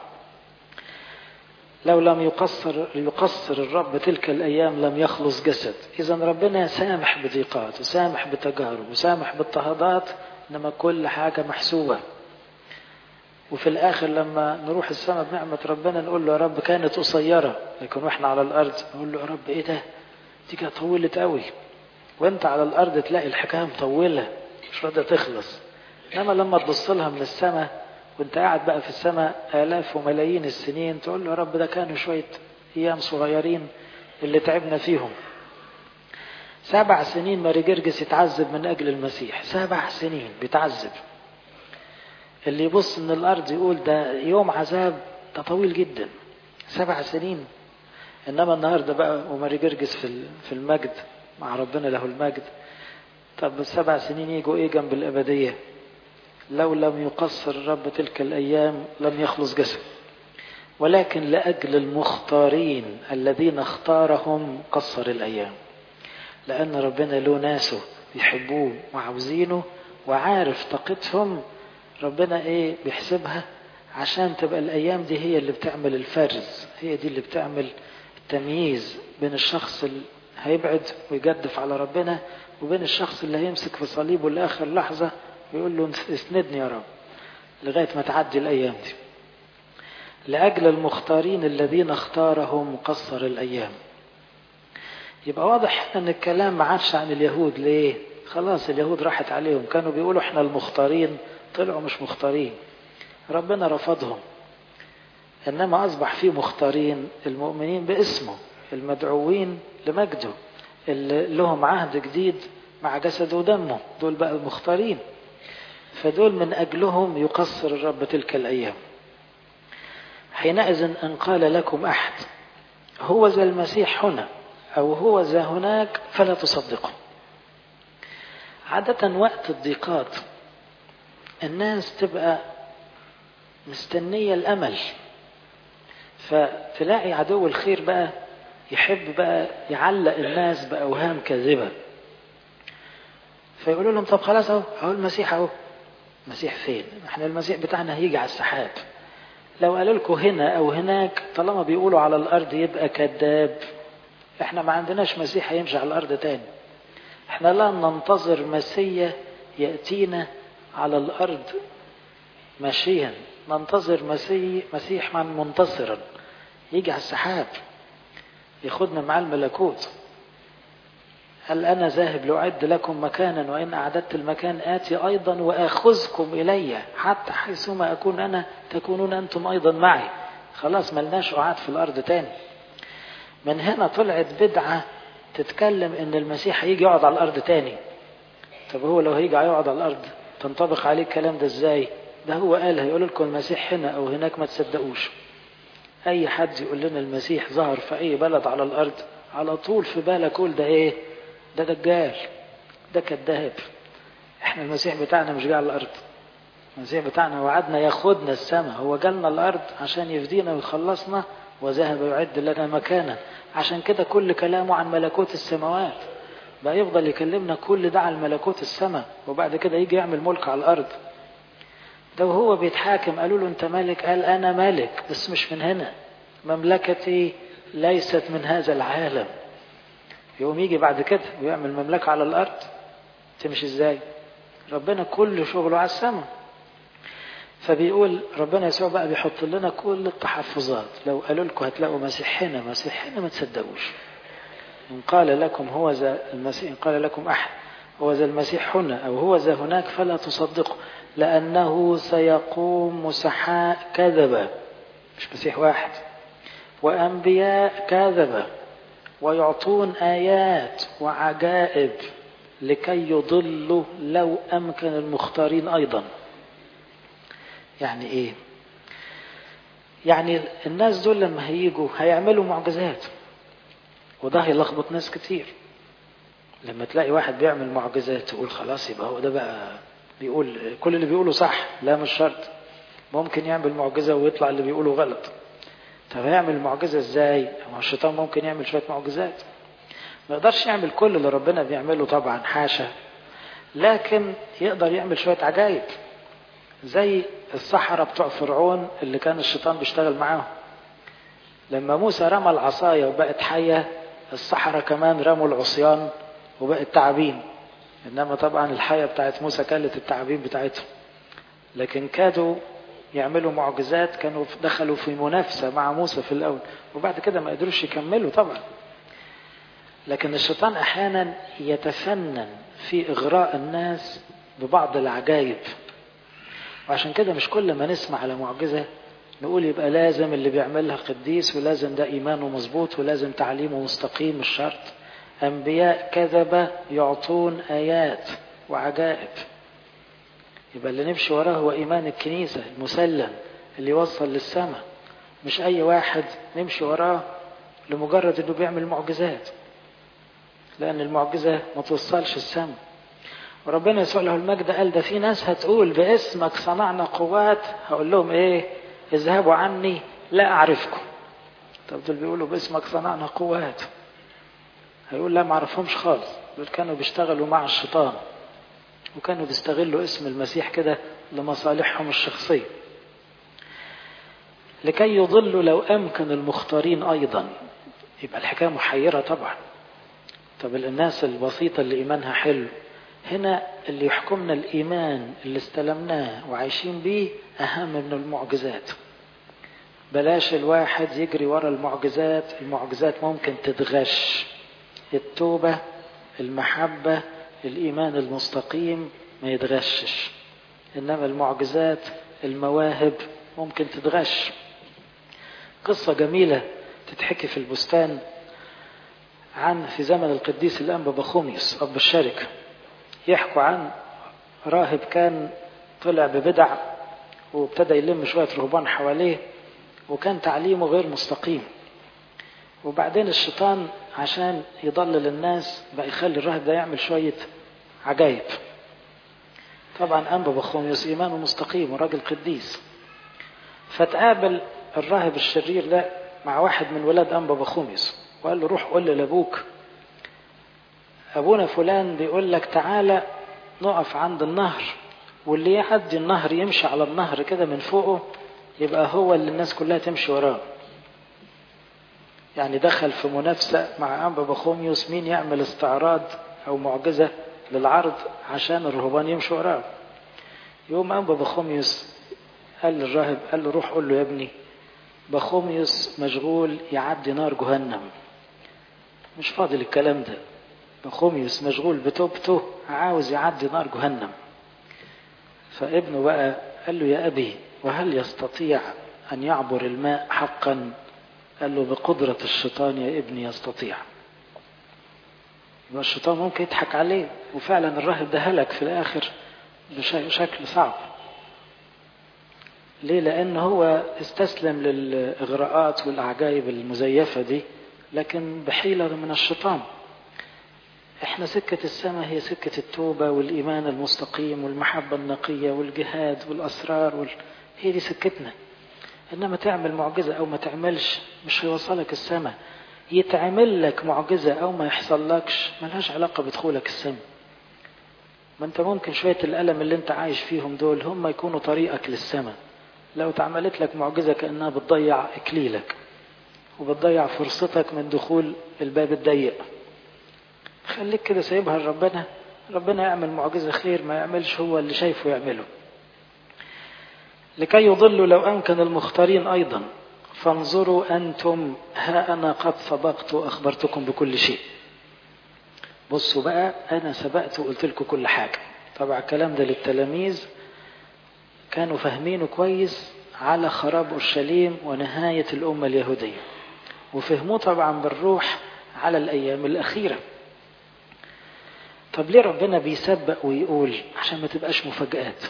لو لم يقصر يقصر الرب تلك الأيام لم يخلص جسد إذا ربنا سامح بضيقات وسامح بتجارب وسامح باضطهادات إنما كل حاجة محسوبة وفي الآخر لما نروح السماء بنعمة ربنا نقول له يا رب كانت قصيرة لكن واحنا على الأرض نقول له يا رب إيه ده دي كانت طولت قوي وانت على الأرض تلاقي الحكاية مطولة مش راضية تخلص إنما لما تبص لها من السماء وانت قاعد بقى في السماء آلاف وملايين السنين تقول له يا رب ده كانوا شوية أيام صغيرين اللي تعبنا فيهم سبع سنين ماري جرجس يتعذب من أجل المسيح سبع سنين بيتعذب اللي يبص من الأرض يقول ده يوم عذاب ده طويل جدا سبع سنين إنما النهاردة بقى وماري جرجس في في المجد مع ربنا له المجد طب السبع سنين يجوا إيه جنب الأبدية لو لم يقصر الرب تلك الأيام لم يخلص جسد ولكن لأجل المختارين الذين اختارهم قصر الأيام لأن ربنا له ناسه بيحبوه وعاوزينه وعارف طاقتهم ربنا ايه بيحسبها عشان تبقى الأيام دي هي اللي بتعمل الفرز هي دي اللي بتعمل التمييز بين الشخص اللي هيبعد ويجدف على ربنا وبين الشخص اللي هيمسك في صليبه لآخر لحظة ويقول له اسندني يا رب لغاية ما تعدي الأيام دي لأجل المختارين الذين اختارهم قصر الأيام يبقى واضح أن الكلام ما عادش عن اليهود ليه خلاص اليهود راحت عليهم كانوا بيقولوا احنا المختارين طلعوا مش مختارين ربنا رفضهم إنما أصبح في مختارين المؤمنين باسمه المدعوين لمجده اللي لهم عهد جديد مع جسده ودمه دول بقى المختارين فدول من أجلهم يقصر الرب تلك الأيام حينئذ إن قال لكم أحد هو ذا المسيح هنا أو هو ذا هناك فلا تصدقوا عادة وقت الضيقات الناس تبقى مستنية الأمل فتلاقي عدو الخير بقى يحب بقى يعلق الناس بأوهام كاذبة فيقولوا لهم طب خلاص اهو اهو المسيح اهو المسيح فين احنا المسيح بتاعنا هيجي على السحاب لو قالوا لكم هنا او هناك طالما بيقولوا على الارض يبقى كذاب احنا ما عندناش مسيح هيمشي على الارض تاني احنا لا ننتظر مسيا ياتينا على الارض ماشيا ننتظر مسيح مسيح من منتصرا يجي على السحاب ياخدنا مع الملكوت هل أنا ذاهب لأعد لكم مكانا وإن أعددت المكان آتي أيضا وآخذكم إلي حتى حيثما أكون أنا تكونون أنتم أيضا معي خلاص ملناش قعاد في الأرض تاني من هنا طلعت بدعة تتكلم إن المسيح هيجي يقعد على الأرض تاني طب هو لو هيجي يقعد على الأرض تنطبق عليه الكلام ده إزاي ده هو قال هيقول لكم المسيح هنا أو هناك ما تصدقوش أي حد يقول لنا المسيح ظهر في أي بلد على الأرض على طول في بالك قول ده إيه ده دجال ده كذاب احنا المسيح بتاعنا مش جاي على الارض المسيح بتاعنا وعدنا ياخدنا السماء هو جالنا الارض عشان يفدينا ويخلصنا وذهب يعد لنا مكانا عشان كده كل كلامه عن ملكوت السماوات بقى يفضل يكلمنا كل ده عن ملكوت السماء وبعد كده يجي يعمل ملك على الارض ده وهو بيتحاكم قالوا له انت ملك قال انا ملك بس مش من هنا مملكتي ليست من هذا العالم يقوم يجي بعد كده ويعمل مملكة على الأرض تمشي ازاي ربنا كل شغله على السماء فبيقول ربنا يسوع بقى بيحط لنا كل التحفظات لو قالوا لكم هتلاقوا مسيح هنا مسيح هنا ما تصدقوش إن قال لكم هو ذا المسيح إن قال لكم أحد هو ذا المسيح هنا أو هو ذا هناك فلا تصدقوا لأنه سيقوم مسحاء كذبة مش مسيح واحد وأنبياء كذبة ويعطون آيات وعجائب لكي يضلوا لو أمكن المختارين أيضا يعني إيه يعني الناس دول لما هيجوا هيعملوا معجزات وده هيلخبط ناس كتير لما تلاقي واحد بيعمل معجزات تقول خلاص يبقى هو ده بقى بيقول كل اللي بيقوله صح لا مش شرط ممكن يعمل معجزة ويطلع اللي بيقوله غلط طب هيعمل معجزة ازاي؟ هو الشيطان ممكن يعمل شوية معجزات. ما يقدرش يعمل كل اللي ربنا بيعمله طبعا حاشا. لكن يقدر يعمل شوية عجائب. زي السحرة بتوع فرعون اللي كان الشيطان بيشتغل معاهم. لما موسى رمى العصاية وبقت حية السحرة كمان رموا العصيان وبقت تعابين. إنما طبعا الحية بتاعت موسى كانت التعابين بتاعتهم. لكن كادوا يعملوا معجزات كانوا دخلوا في منافسة مع موسى في الأول وبعد كده ما قدروش يكملوا طبعا لكن الشيطان أحيانا يتفنن في إغراء الناس ببعض العجائب وعشان كده مش كل ما نسمع على معجزة نقول يبقى لازم اللي بيعملها قديس ولازم ده إيمانه مظبوط ولازم تعليمه مستقيم مش شرط أنبياء كذبة يعطون آيات وعجائب يبقى اللي نمشي وراه هو إيمان الكنيسة المسلم اللي يوصل للسماء مش أي واحد نمشي وراه لمجرد إنه بيعمل معجزات لأن المعجزة ما توصلش السماء وربنا يسوع له المجد قال ده في ناس هتقول باسمك صنعنا قوات هقول لهم إيه اذهبوا عني لا أعرفكم طب دول بيقولوا باسمك صنعنا قوات هيقول لا ما أعرفهمش خالص دول كانوا بيشتغلوا مع الشيطان وكانوا بيستغلوا اسم المسيح كده لمصالحهم الشخصية لكي يضلوا لو أمكن المختارين أيضا يبقى الحكاية محيرة طبعا طب الناس البسيطة اللي إيمانها حلو هنا اللي يحكمنا الإيمان اللي استلمناه وعايشين بيه أهم من المعجزات بلاش الواحد يجري ورا المعجزات المعجزات ممكن تتغش التوبة المحبة الإيمان المستقيم ما يتغشش إنما المعجزات المواهب ممكن تتغش قصة جميلة تتحكي في البستان عن في زمن القديس الأنبا بخوميوس أب الشركة يحكوا عن راهب كان طلع ببدع وابتدى يلم شوية رهبان حواليه وكان تعليمه غير مستقيم وبعدين الشيطان عشان يضلل الناس بقى يخلي الراهب ده يعمل شوية عجايب طبعا أنبا بخوميوس إيمانه مستقيم وراجل قديس فتقابل الراهب الشرير ده مع واحد من ولاد أنبا بخوميس وقال له روح قول لأبوك أبونا فلان بيقول لك تعالى نقف عند النهر واللي يعدي النهر يمشي على النهر كده من فوقه يبقى هو اللي الناس كلها تمشي وراه يعني دخل في منافسة مع أنبا بخوميوس مين يعمل استعراض أو معجزة للعرض عشان الرهبان يمشوا وراه يوم أنبا بخوميوس قال للراهب قال له روح قول له يا ابني بخوميوس مشغول يعدي نار جهنم مش فاضي الكلام ده بخوميوس مشغول بتوبته عاوز يعدي نار جهنم فابنه بقى قال له يا أبي وهل يستطيع أن يعبر الماء حقا قال له بقدرة الشيطان يا ابني يستطيع يبقى الشيطان ممكن يضحك عليه وفعلا الراهب ده هلك في الآخر بشكل صعب ليه لأن هو استسلم للإغراءات والأعجائب المزيفة دي لكن بحيلة من الشيطان احنا سكة السماء هي سكة التوبة والإيمان المستقيم والمحبة النقية والجهاد والأسرار وال... هي دي سكتنا إنما تعمل معجزة أو ما تعملش مش هيوصلك السماء يتعمل لك معجزة أو ما يحصلكش ملهاش علاقة بدخولك السماء ما انت ممكن شوية الألم اللي انت عايش فيهم دول هم يكونوا طريقك للسماء لو اتعملت لك معجزة كأنها بتضيع إكليلك وبتضيع فرصتك من دخول الباب الضيق خليك كده سايبها لربنا ربنا يعمل معجزة خير ما يعملش هو اللي شايفه يعمله لكي يضلوا لو أمكن المختارين أيضا فانظروا أنتم ها أنا قد سبقت وأخبرتكم بكل شيء بصوا بقى أنا سبقت وقلت لكم كل حاجة طبعا الكلام ده للتلاميذ كانوا فاهمينه كويس على خراب أورشليم ونهاية الأمة اليهودية وفهموه طبعا بالروح على الأيام الأخيرة طب ليه ربنا بيسبق ويقول عشان ما تبقاش مفاجآت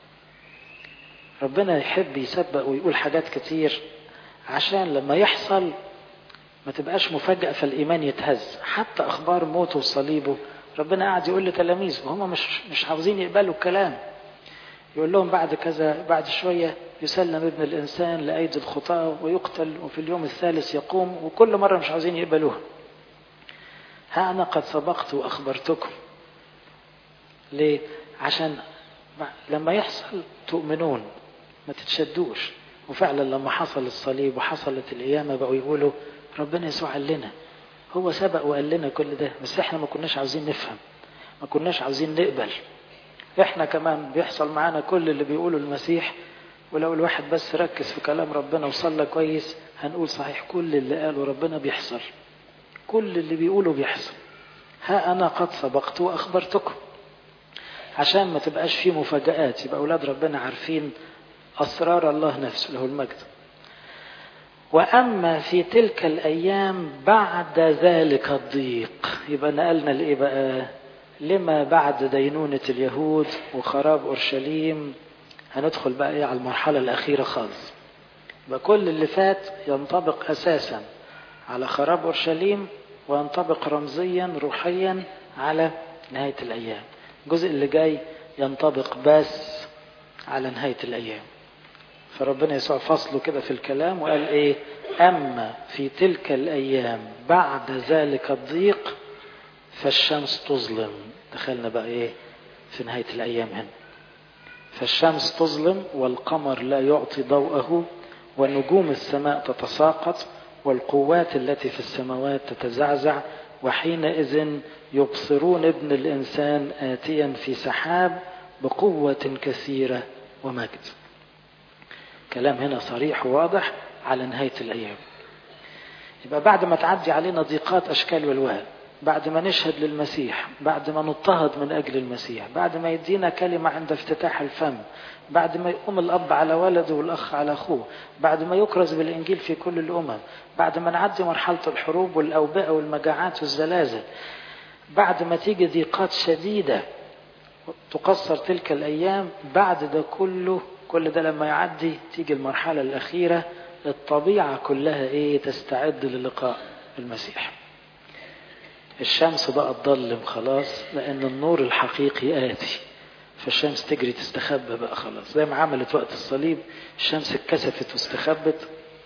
ربنا يحب يسبق ويقول حاجات كتير عشان لما يحصل ما تبقاش مفاجأة فالإيمان يتهز حتى أخبار موته وصليبه ربنا قاعد يقول لتلاميذ وهم مش مش عاوزين يقبلوا الكلام يقول لهم بعد كذا بعد شوية يسلم ابن الإنسان لأيدي الخطاة ويقتل وفي اليوم الثالث يقوم وكل مرة مش عاوزين يقبلوها ها أنا قد سبقت وأخبرتكم ليه؟ عشان لما يحصل تؤمنون ما تتشدوش وفعلا لما حصل الصليب وحصلت القيامة بقوا يقولوا ربنا يسوع قال لنا هو سبق وقال لنا كل ده بس احنا ما كناش عاوزين نفهم ما كناش عاوزين نقبل احنا كمان بيحصل معانا كل اللي بيقوله المسيح ولو الواحد بس ركز في كلام ربنا وصلى كويس هنقول صحيح كل اللي قاله ربنا بيحصل كل اللي بيقوله بيحصل ها أنا قد سبقت وأخبرتكم عشان ما تبقاش فيه مفاجآت يبقى أولاد ربنا عارفين أسرار الله نفسه له المجد وأما في تلك الأيام بعد ذلك الضيق يبقى نقلنا لإيه بقى لما بعد دينونة اليهود وخراب أورشليم هندخل بقى إيه على المرحلة الأخيرة خالص يبقى كل اللي فات ينطبق أساسا على خراب أورشليم وينطبق رمزيا روحيا على نهاية الأيام الجزء اللي جاي ينطبق بس على نهاية الأيام فربنا يسوع فصله كده في الكلام وقال إيه أما في تلك الأيام بعد ذلك الضيق فالشمس تظلم دخلنا بقى إيه في نهاية الأيام هنا فالشمس تظلم والقمر لا يعطي ضوءه ونجوم السماء تتساقط والقوات التي في السماوات تتزعزع وحينئذ يبصرون ابن الإنسان آتيا في سحاب بقوة كثيرة ومجد كلام هنا صريح وواضح على نهاية الأيام يبقى بعد ما تعدي علينا ضيقات أشكال والوان بعد ما نشهد للمسيح بعد ما نضطهد من أجل المسيح بعد ما يدينا كلمة عند افتتاح الفم بعد ما يقوم الأب على ولده والأخ على أخوه بعد ما يكرز بالإنجيل في كل الأمم بعد ما نعدي مرحلة الحروب والأوبئة والمجاعات والزلازل بعد ما تيجي ضيقات شديدة تقصر تلك الأيام بعد ده كله كل ده لما يعدي تيجي المرحلة الأخيرة الطبيعة كلها إيه تستعد للقاء المسيح الشمس بقى تضلم خلاص لأن النور الحقيقي آتي فالشمس تجري تستخبى بقى خلاص زي ما عملت وقت الصليب الشمس اتكسفت واستخبت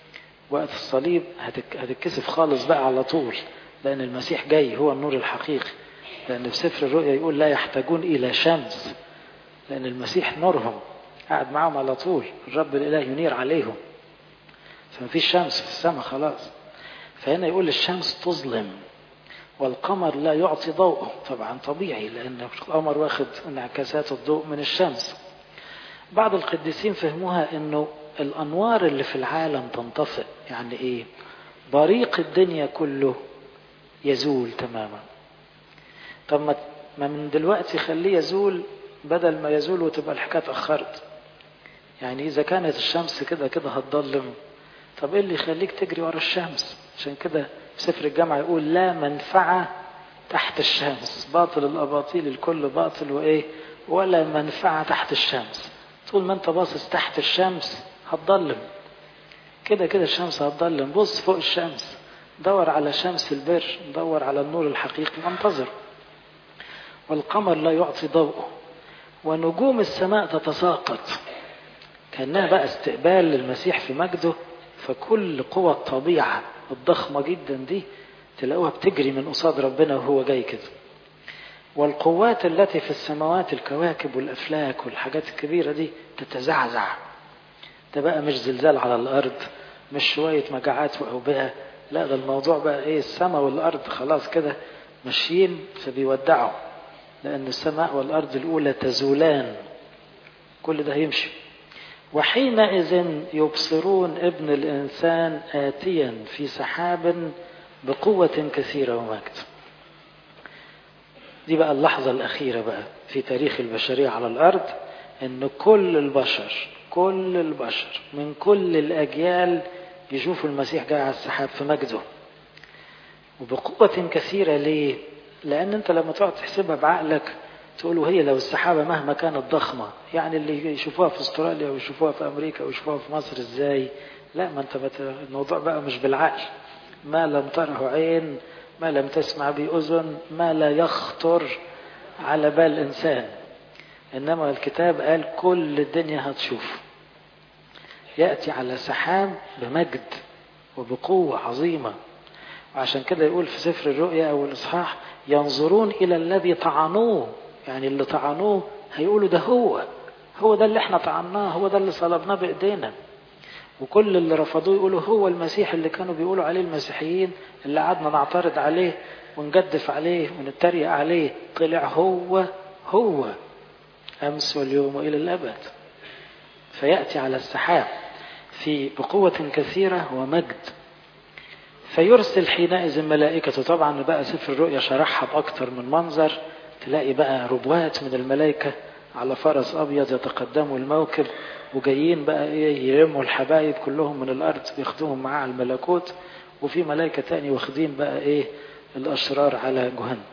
وقت الصليب هتتكسف خالص بقى على طول لأن المسيح جاي هو النور الحقيقي لأن في سفر الرؤيا يقول لا يحتاجون إلى شمس لأن المسيح نورهم قاعد معاهم على طول الرب الإله ينير عليهم فما فيش شمس في السماء خلاص فهنا يقول الشمس تظلم والقمر لا يعطي ضوءه طبعا طبيعي لأن القمر واخد انعكاسات الضوء من الشمس بعض القديسين فهموها أنه الأنوار اللي في العالم تنطفئ يعني إيه بريق الدنيا كله يزول تماما طب ما من دلوقتي خليه يزول بدل ما يزول وتبقى الحكاية اتأخرت يعني إذا كانت الشمس كده كده هتضلم طب إيه اللي يخليك تجري ورا الشمس عشان كده في سفر الجامعة يقول لا منفعة تحت الشمس باطل الأباطيل الكل باطل وإيه ولا منفعة تحت الشمس طول ما أنت باصص تحت الشمس هتضلم كده كده الشمس هتضلم بص فوق الشمس دور على شمس البر دور على النور الحقيقي وانتظر والقمر لا يعطي ضوءه ونجوم السماء تتساقط كأنها بقى استقبال للمسيح في مجده فكل قوى الطبيعة الضخمة جدا دي تلاقوها بتجري من قصاد ربنا وهو جاي كده والقوات التي في السماوات الكواكب والأفلاك والحاجات الكبيرة دي تتزعزع ده بقى مش زلزال على الأرض مش شوية مجاعات وأوبئة لا ده الموضوع بقى إيه السماء والأرض خلاص كده ماشيين فبيودعوا لأن السماء والأرض الأولى تزولان كل ده هيمشي وحينئذ يبصرون ابن الإنسان آتيا في سحاب بقوة كثيرة ومجد دي بقى اللحظة الأخيرة بقى في تاريخ البشرية على الأرض إن كل البشر كل البشر من كل الأجيال يشوفوا المسيح جاي على السحاب في مجده وبقوة كثيرة ليه؟ لأن أنت لما تقعد تحسبها بعقلك تقولوا هي لو السحابة مهما كانت ضخمة يعني اللي يشوفوها في استراليا ويشوفوها في أمريكا ويشوفوها في مصر إزاي لا ما أنت بت... الموضوع بقى مش بالعقل ما لم تره عين ما لم تسمع به أذن ما لا يخطر على بال إنسان إنما الكتاب قال كل الدنيا هتشوف يأتي على سحاب بمجد وبقوة عظيمة وعشان كده يقول في سفر الرؤيا أو الإصحاح ينظرون إلى الذي طعنوه يعني اللي طعنوه هيقولوا ده هو هو ده اللي احنا طعناه هو ده اللي صلبناه بإيدينا وكل اللي رفضوه يقولوا هو المسيح اللي كانوا بيقولوا عليه المسيحيين اللي قعدنا نعترض عليه ونجدف عليه ونتريق عليه طلع هو هو أمس واليوم وإلى الأبد فيأتي على السحاب في بقوة كثيرة ومجد فيرسل حينئذ ملائكته طبعا بقى سفر الرؤيا شرحها بأكثر من منظر تلاقي بقى ربوات من الملائكة على فرس أبيض يتقدموا الموكب وجايين بقى إيه يلموا الحبايب كلهم من الأرض بياخدوهم معاه على الملكوت وفي ملائكة تاني واخدين بقى إيه الأشرار على جهنم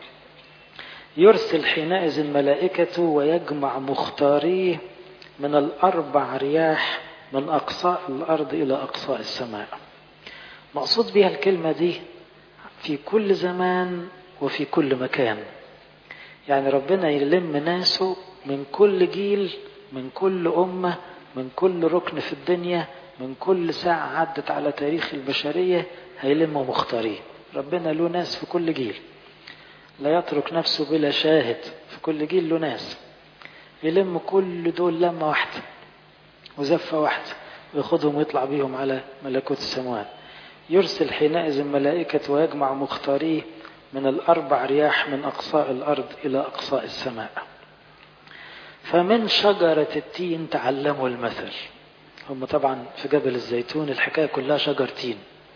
يرسل حينئذ ملائكته ويجمع مختاريه من الأربع رياح من أقصاء الأرض إلى أقصاء السماء مقصود بها الكلمة دي في كل زمان وفي كل مكان يعني ربنا يلم ناسه من كل جيل من كل أمة من كل ركن في الدنيا من كل ساعة عدت على تاريخ البشرية هيلموا مختارين ربنا له ناس في كل جيل لا يترك نفسه بلا شاهد في كل جيل له ناس يلم كل دول لمة واحدة وزفة واحدة وياخدهم ويطلع بيهم على ملكوت السماوات يرسل حينئذ ملائكة ويجمع مختاريه من الأربع رياح من أقصاء الأرض إلى أقصاء السماء فمن شجرة التين تعلموا المثل هم طبعا في جبل الزيتون الحكاية كلها شجر تين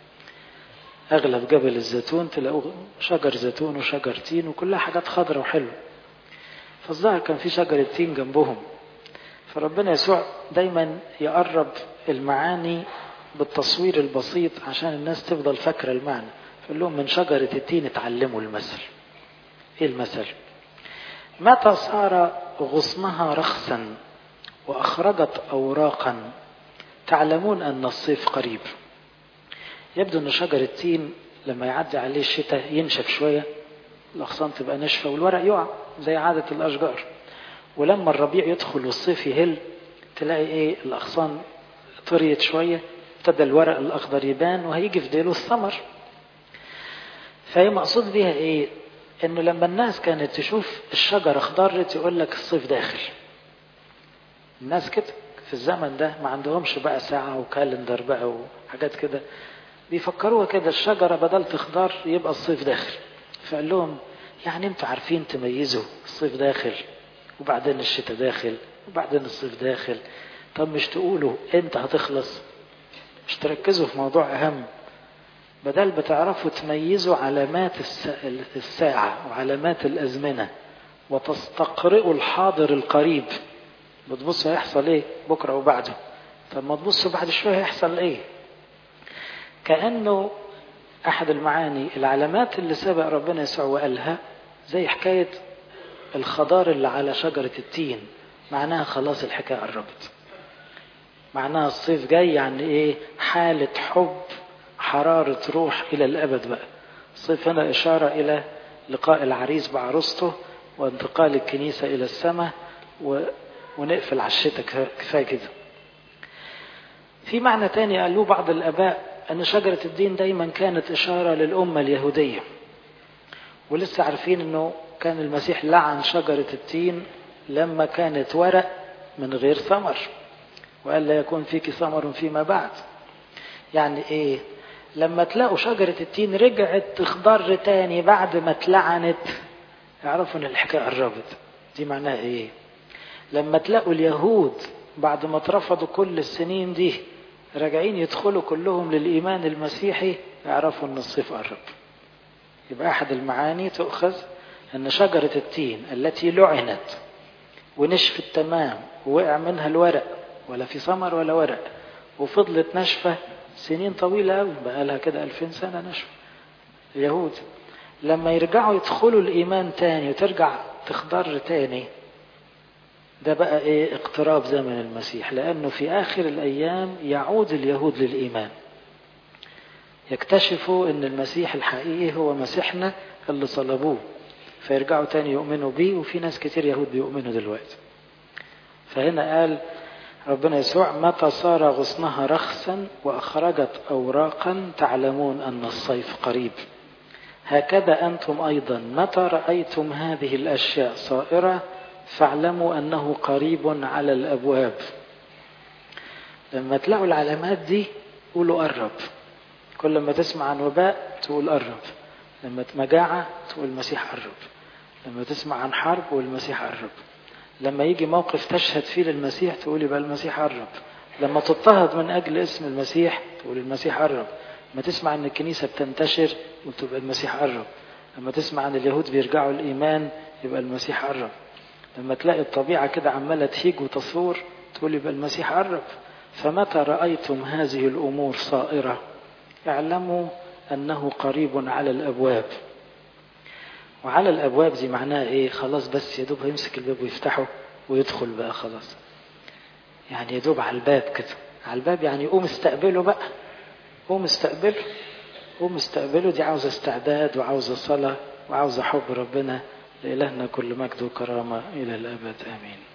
أغلب جبل الزيتون تلاقوه شجر زيتون وشجر تين وكلها حاجات خضرة وحلوة فالظاهر كان في شجرة تين جنبهم فربنا يسوع دايما يقرب المعاني بالتصوير البسيط عشان الناس تفضل فاكرة المعنى فقال لهم من شجرة التين اتعلموا المثل ايه المثل متى صار غصنها رخصا وأخرجت أوراقا تعلمون أن الصيف قريب يبدو أن شجر التين لما يعدي عليه الشتاء ينشف شوية الأغصان تبقى ناشفة والورق يقع زي عادة الأشجار ولما الربيع يدخل والصيف يهل تلاقي إيه الأغصان طريت شوية ابتدى الورق الأخضر يبان وهيجي في ديله الثمر فهي مقصود بيها ايه انه لما الناس كانت تشوف الشجرة اخضرت يقول لك الصيف داخل الناس كده في الزمن ده ما عندهمش بقى ساعة وكالندر بقى وحاجات كده بيفكروها كده الشجرة بدل تخضر يبقى الصيف داخل فقال لهم يعني انتوا عارفين تميزوا الصيف داخل وبعدين الشتاء داخل وبعدين الصيف داخل طب مش تقولوا انت هتخلص مش تركزوا في موضوع اهم بدل بتعرفوا تميزوا علامات الساعة وعلامات الأزمنة وتستقرئوا الحاضر القريب بتبصوا هيحصل ايه بكرة وبعده طب ما تبصوا بعد شوية هيحصل ايه كأنه أحد المعاني العلامات اللي سبق ربنا يسوع وقالها زي حكاية الخضار اللي على شجرة التين معناها خلاص الحكاية قربت معناها الصيف جاي يعني ايه حالة حب حرارة روح إلى الأبد بقى الصيف هنا إشارة إلى لقاء العريس بعروسته وانتقال الكنيسة إلى السماء و... ونقفل على الشتاء كفاية كده في معنى تاني قالوه بعض الآباء أن شجرة الدين دايما كانت إشارة للأمة اليهودية ولسه عارفين أنه كان المسيح لعن شجرة التين لما كانت ورق من غير ثمر وقال لا يكون فيك ثمر فيما بعد يعني ايه لما تلاقوا شجرة التين رجعت تخضر تاني بعد ما اتلعنت اعرفوا ان الحكاية قربت دي معناها ايه لما تلاقوا اليهود بعد ما اترفضوا كل السنين دي راجعين يدخلوا كلهم للإيمان المسيحي يعرفوا ان الصيف قرب يبقى أحد المعاني تؤخذ أن شجرة التين التي لعنت ونشفت تمام ووقع منها الورق ولا في ثمر ولا ورق وفضلت ناشفة سنين طويلة قوي بقى لها كده 2000 سنة ناشفة اليهود لما يرجعوا يدخلوا الإيمان تاني وترجع تخضر تاني ده بقى ايه اقتراب زمن المسيح لأنه في آخر الأيام يعود اليهود للإيمان يكتشفوا ان المسيح الحقيقي هو مسيحنا اللي صلبوه فيرجعوا تاني يؤمنوا بيه وفي ناس كتير يهود بيؤمنوا دلوقتي فهنا قال ربنا يسوع متى صار غصنها رخصا وأخرجت أوراقا تعلمون أن الصيف قريب هكذا أنتم أيضا متى رأيتم هذه الأشياء صائرة فاعلموا أنه قريب على الأبواب لما تلاقوا العلامات دي قولوا قرب كل ما تسمع عن وباء تقول قرب لما مجاعة تقول المسيح قرب لما تسمع عن حرب تقول المسيح قرب لما يجي موقف تشهد فيه للمسيح تقول يبقى المسيح قرب لما تضطهد من أجل اسم المسيح تقول المسيح قرب لما تسمع أن الكنيسة بتنتشر تبقى المسيح قرب لما تسمع أن اليهود بيرجعوا الإيمان يبقى المسيح قرب لما تلاقي الطبيعة كده عمالة تهيج وتصور تقول يبقى المسيح قرب فمتى رأيتم هذه الأمور صائرة اعلموا أنه قريب على الأبواب وعلى الأبواب دي معناها إيه خلاص بس يدوب هيمسك الباب ويفتحه ويدخل بقى خلاص يعني يدوب على الباب كده على الباب يعني قوم استقبله بقى قوم استقبله قوم استقبله دي عاوزة استعداد وعاوزة صلاة وعاوزة حب ربنا لإلهنا كل مجد وكرامة إلى الأبد آمين